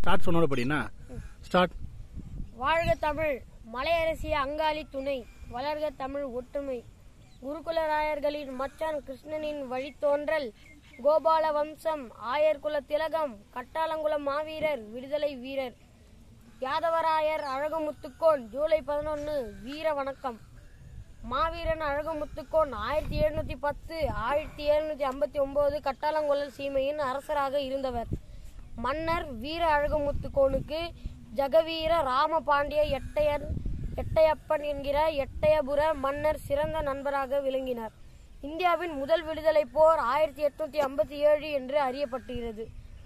start சொன்னோட படினா start வாழ்க தமிழ் மலையரசிய அங்காளி துணை வளர்க தமிழ் ஒற்றுமை குருகுலராயர்களின் மச்சான் கிருஷ்ணனின் வழித்தோன்றல் கோபால வம்சம் ஆயர்குல திலகம் கட்டாளங்குளம் மாவீரர் விடுதலை வீரர் யாதவராயர் அழகுமுத்துக்கோன் ஜூலை பதினொன்னு வீர வணக்கம் மாவீரன் அழகுமுத்துக்கோன் ஆயிரத்தி எழுநூத்தி பத்து ஆயிரத்தி எழுநூத்தி ஐம்பத்தி ஒன்பது கட்டாளங்குளல் சீமையின் அரசராக இருந்தவர் மன்னர் வீர அழகுமுத்துக்கோனுக்கு ஜெகவீர ராமபாண்டிய எட்டையன் எட்டையப்பன் என்கிற எட்டயபுர மன்னர் சிறந்த நண்பராக விளங்கினார் இந்தியாவின் முதல் விடுதலை போர் ஆயிரத்தி எட்நூத்தி ஐம்பத்தி ஏழு என்று அறியப்பட்டுகிறது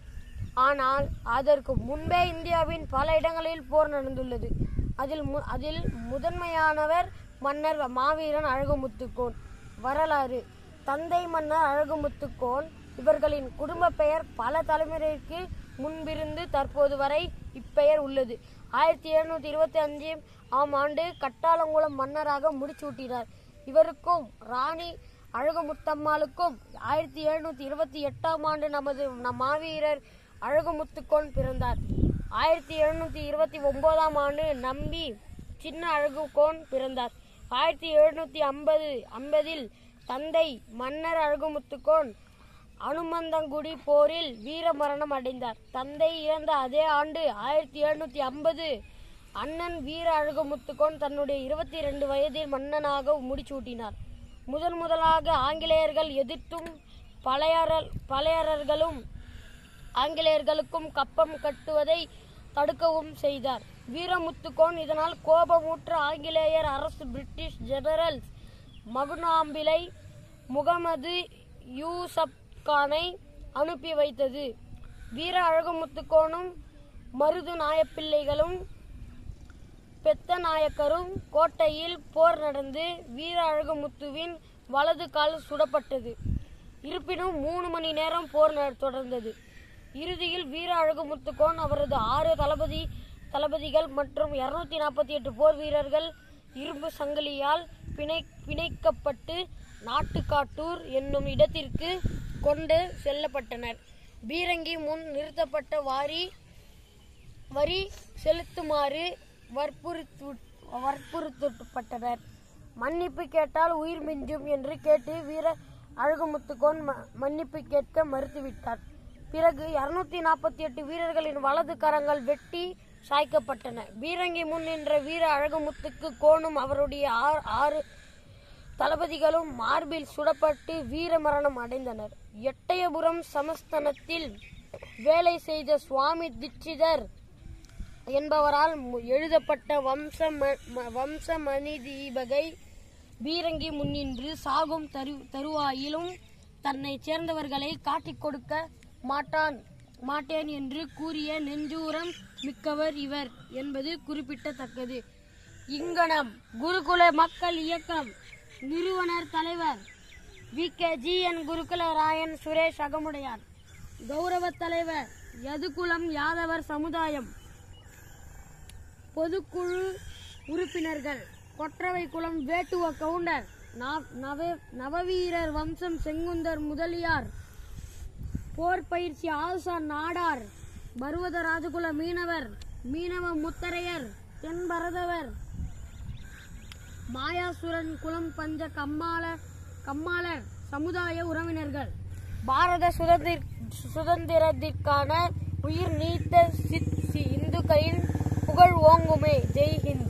ஆனால் அதற்கு முன்பே இந்தியாவின் பல இடங்களில் போர் நடந்துள்ளது அதில் மு- அதில் முதன்மையானவர் மன்னர் மாவீரன் அழகுமுத்துக்கோன் வரலாறு தந்தை மன்னர் அழகுமுத்துக்கோன் இவர்களின் குடும்ப பெயர் பல தலைமுறைக்கு முன்பிருந்து தற்போது வரை இப்பெயர் உள்ளது ஆயிரத்தி எழுநூத்தி இருபத்தி அஞ்சு ஆம் ஆண்டு கட்டாளங்குளம் மன்னராக முடிசூட்டினார் இவருக்கும் ராணி அழகுமுத்தம்மாளுக்கும் ஆயிரத்தி எழுநூத்தி இருபத்தி எட்டாம் ஆண்டு நமது நம் மாவீரர் அழகுமுத்துக்கோன் பிறந்தார் ஆயிரத்தி எழுநூத்தி இருபத்தி ஒன்பதாம் ஆண்டு நம்பி சின்ன அழகுகோன் பிறந்தார் ஆயிரத்தி எழுநூத்தி ஐம்பது ஐம்பதில் தந்தை மன்னர் அழகுமுத்துக்கோன் அனுமந்தங்குடி போரில் வீர மரணம் அடைந்தார் தந்தை இறந்த அதே ஆண்டு ஆயிரத்தி எழுநூத்தி ஐம்பது அண்ணன் வீர அழகுமுத்துக்கோன் தன்னுடைய இருபத்தி ரெண்டு வயதில் மன்னனாக முடிசூட்டினார் முதன் முதலாக ஆங்கிலேயர்கள் எதிர்த்தும் பழையரல் பழையரர்களும் ஆங்கிலேயர்களுக்கும் கப்பம் கட்டுவதை தடுக்கவும் செய்தார் வீரமுத்துக்கோன் இதனால் கோபமுற்ற ஆங்கிலேயர் அரசு பிரிட்டிஷ் ஜெனரல் மகுனாம்பிலை முகமது யூசப் கானை அனுப்பி வைத்தது வீர அழகுமுத்துக்கோனும் மருது நாயப்பிள்ளைகளும் பெத்த நாயக்கரும் கோட்டையில் போர் நடந்து வீர அழகுமுத்துவின் வலது கால் சுடப்பட்டது இருப்பினும் மூணு மணி நேரம் போர் ந- தொடர்ந்தது இறுதியில் வீர அழகுமுத்துக்கோன் அவரது ஆறு தளபதி தளபதிகள் மற்றும் இருநூத்தி நாற்பத்தி எட்டு போர் வீரர்கள் இரும்பு சங்கிலியால் பிணை பிணைக்கப்பட்டு நாட்டுக்காட்டூர் என்னும் இடத்திற்கு கொண்டு செல்லப்பட்டனர் பீரங்கி முன் நிறுத்தப்பட்ட வாரி வரி செலுத்துமாறு வற்புறுத்து வற்புறுத்தப்பட்டனர் மன்னிப்பு கேட்டால் உயிர் மிஞ்சும் என்று கேட்டு வீர அழகுமுத்துக்கோன் ம- மன்னிப்பு கேட்க மறுத்துவிட்டார் பிறகு இருநூத்தி நாற்பத்தி எட்டு வீரர்களின் வலது கரங்கள் வெட்டி சாய்க்கப்பட்டன பீரங்கி முன் நின்ற வீர அழகுமுத்துக்கு கோணும் அவருடைய ஆறு ஆறு தளபதிகளும் மார்பில் சுடப்பட்டு வீரமரணம் அடைந்தனர் எட்டயபுரம் சமஸ்தானத்தில் வேலை செய்த சுவாமி தீட்சிதர் என்பவரால் மு- எழுதப்பட்ட வம்ச ம- ம- வம்சமணி தீபகை பீரங்கி முன்னின்று சாகும் தரு தருவாயிலும் தன்னைச் சேர்ந்தவர்களை காட்டிக் கொடுக்க மாட்டான் மாட்டேன் என்று கூறிய நெஞ்சூரம் மிக்கவர் இவர் என்பது குறிப்பிடத்தக்கது இங்கனம் குருகுல மக்கள் இயக்கம் நிறுவனர் தலைவர் வி கே ஜி என் குருகுல ராயன் சுரேஷ் அகமுடையார் கௌரவ தலைவர் யதுகுலம் யாதவர் சமுதாயம் பொதுக்குழு உறுப்பினர்கள் கொற்றவை குளம் வேட்டுவ கவுண்டர் நவ- நவ- நவவீரர் வம்சம் செங்குந்தர் முதலியார் போர் பயிற்சி ஆசான் நாடார் பர்வத ராஜகுல மீனவர் மீனவ முத்தரையர் தென்பரதவர் மாயாசுரன் குலம் பஞ்ச கம்மாள கம்மாளர் சமுதாய உறவினர்கள் பாரத சுதந்திர சுதந்திரத்திற்கான உயிர் நீத்த சித் சி- இந்துக்களின் புகழ் ஓங்குமே ஜெய் ஹிந்த்